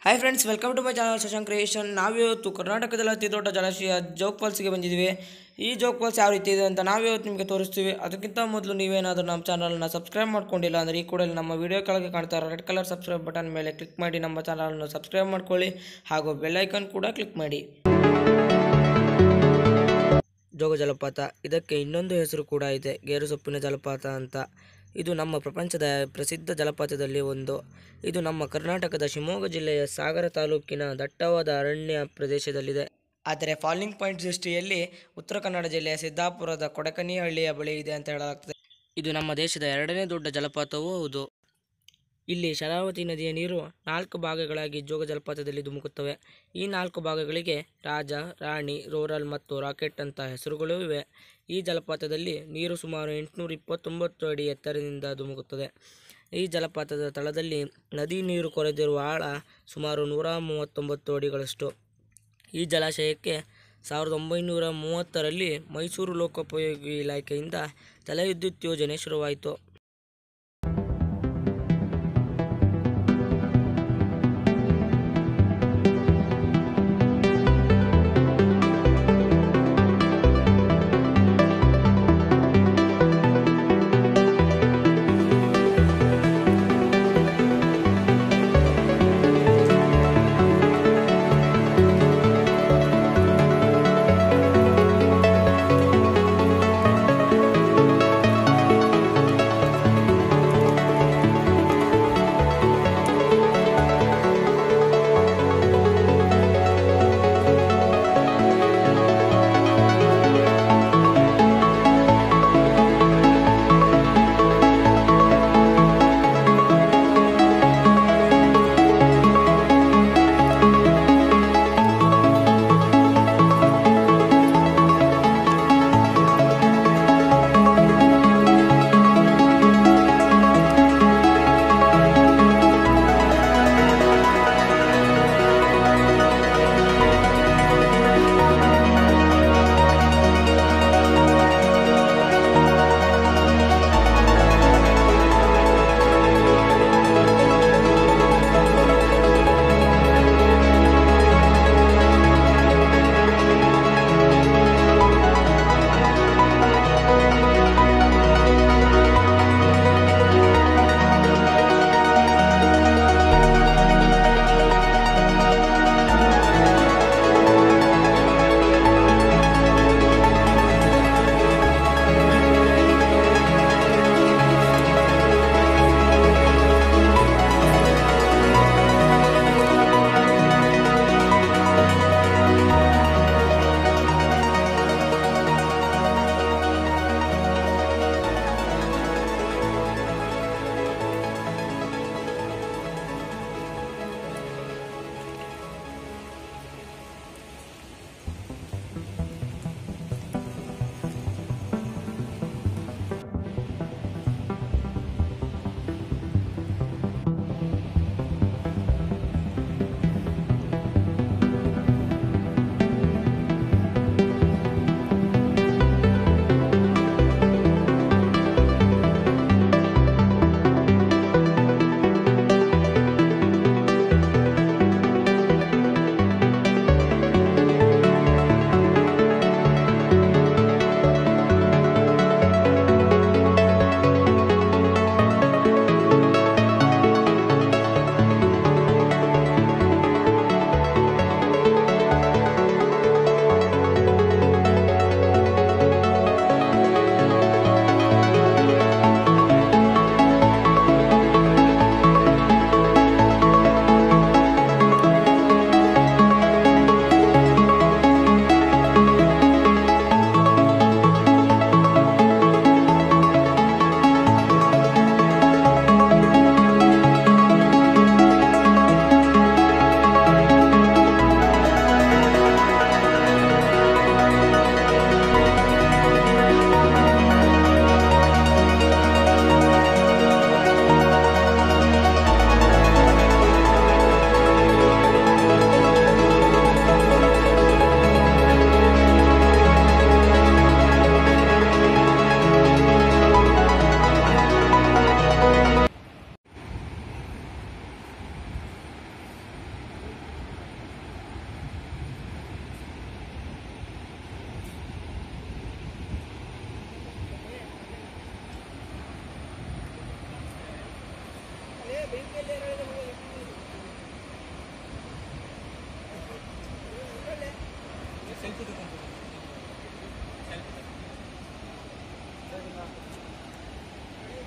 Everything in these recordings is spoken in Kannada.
hi friends welcome to my channel Shashank creation ನಾವಿವತ್ತು ಕರ್ನಾಟಕದಲ್ಲಿ ಅತಿ ದೊಡ್ಡ ಜಲಾಶಯ ಜೋಗ್ ಫಾಲ್ಸ್ಗೆ ಬಂದಿದ್ದೀವಿ ಈ ಜೋಗ್ ಫಾಲ್ಸ್ ಯಾವ ರೀತಿ ಇದೆ ಅಂತ ನಾವಿವತ್ತು ನಿಮಗೆ ತೋರಿಸ್ತೀವಿ ಅದಕ್ಕಿಂತ ಮೊದಲು ನೀವೇನಾದರೂ ನಮ್ಮ ಚಾನಲ್ನ ಸಬ್ಸ್ಕ್ರೈಬ್ ಮಾಡ್ಕೊಂಡಿಲ್ಲ ಅಂದರೆ ಈ ಕೂಡಲೇ ನಮ್ಮ ವಿಡಿಯೋ ಕೆಳಗೆ ಕಾಣ್ತಾ ರೆಡ್ ಕಲರ್ ಸಬ್ಸ್ಕ್ರೈಬ್ ಬಟನ್ ಮೇಲೆ ಕ್ಲಿಕ್ ಮಾಡಿ ನಮ್ಮ ಚಾನಲನ್ನು ಸಬ್ಸ್ಕ್ರೈಬ್ ಮಾಡ್ಕೊಳ್ಳಿ ಹಾಗೂ ಬೆಲ್ ಐಕಾನ್ ಕೂಡ ಕ್ಲಿಕ್ ಮಾಡಿ ಜೋಗ ಜಲಪಾತ ಇದಕ್ಕೆ ಇನ್ನೊಂದು ಹೆಸರು ಕೂಡ ಇದೆ ಗೇರುಸೊಪ್ಪಿನ ಜಲಪಾತ ಅಂತ ಇದು ನಮ್ಮ ಪ್ರಪಂಚದ ಪ್ರಸಿದ್ಧ ಜಲಪಾತದಲ್ಲಿ ಒಂದು ಇದು ನಮ್ಮ ಕರ್ನಾಟಕದ ಶಿವಮೊಗ್ಗ ಜಿಲ್ಲೆಯ ಸಾಗರ ತಾಲೂಕಿನ ದಟ್ಟವಾದ ಅರಣ್ಯ ಪ್ರದೇಶದಲ್ಲಿದೆ ಆದರೆ ಫಾಲಿಂಗ್ ಪಾಯಿಂಟ್ ದೃಷ್ಟಿಯಲ್ಲಿ ಉತ್ತರ ಕನ್ನಡ ಜಿಲ್ಲೆಯ ಸಿದ್ದಾಪುರದ ಕೊಡಕನಿಹಳ್ಳಿಯ ಬಳಿ ಇದೆ ಅಂತ ಹೇಳಲಾಗ್ತದೆ ಇದು ನಮ್ಮ ದೇಶದ ಎರಡನೇ ದೊಡ್ಡ ಜಲಪಾತವೂ ಹೌದು ಇಲ್ಲಿ ಶರಾವತಿ ನದಿಯ ನೀರು ನಾಲ್ಕು ಭಾಗಗಳಾಗಿ ಜೋಗ ಜಲಪಾತದಲ್ಲಿ ಧುಮುಕುತ್ತವೆ ಈ ನಾಲ್ಕು ಭಾಗಗಳಿಗೆ ರಾಜ ರಾಣಿ ರೋರಲ್ ಮತ್ತು ರಾಕೆಟ್ ಅಂತ ಹೆಸರುಗಳೂ ಇವೆ ಈ ಜಲಪಾತದಲ್ಲಿ ನೀರು ಸುಮಾರು ಎಂಟುನೂರ ಇಪ್ಪತ್ತೊಂಬತ್ತು ಅಡಿ ಎತ್ತರದಿಂದ ಧುಮುಕುತ್ತದೆ ಈ ಜಲಪಾತದ ತಳದಲ್ಲಿ ನದಿ ನೀರು ಕೊರೆದಿರುವ ಆಳ ಸುಮಾರು ನೂರ ಮೂವತ್ತೊಂಬತ್ತು ಅಡಿಗಳಷ್ಟು ಈ ಜಲಾಶಯಕ್ಕೆ ಸಾವಿರದ ಒಂಬೈನೂರ ಮೂವತ್ತರಲ್ಲಿ ಮೈಸೂರು ಲೋಕೋಪಯೋಗಿ ಇಲಾಖೆಯಿಂದ ಜಲವಿದ್ಯುತ್ ಯೋಜನೆ ಶುರುವಾಯಿತು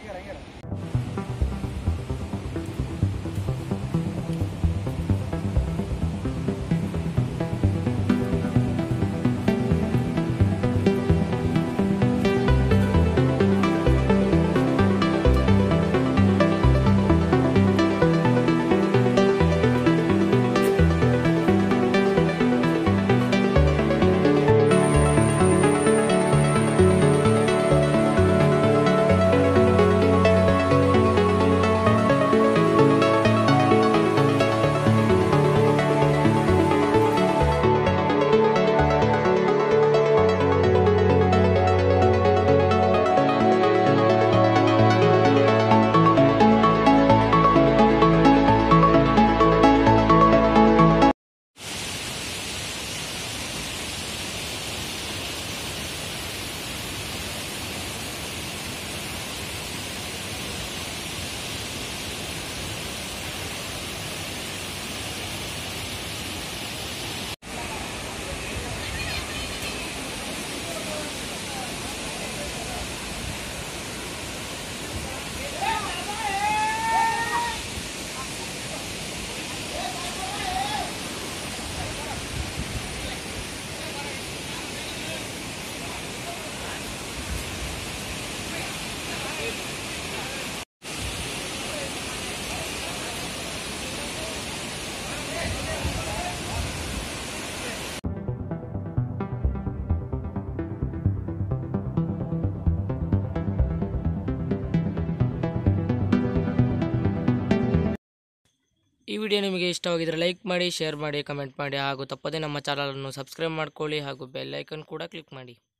ಈ ವಿಡಿಯೋ ನಿಮಗೆ ಇಷ್ಟವಾಗಿದ್ದರೆ ಲೈಕ್ ಮಾಡಿ ಶೇರ್ ಮಾಡಿ ಕಮೆಂಟ್ ಮಾಡಿ ಹಾಗೂ ತಪ್ಪದೇ ನಮ್ಮ ಚಾನಲನ್ನು ಸಬ್ಸ್ಕ್ರೈಬ್ ಮಾಡ್ಕೊಳ್ಳಿ ಹಾಗೂ ಬೆಲ್ ಐಕನ್ ಕೂಡ ಕ್ಲಿಕ್ ಮಾಡಿ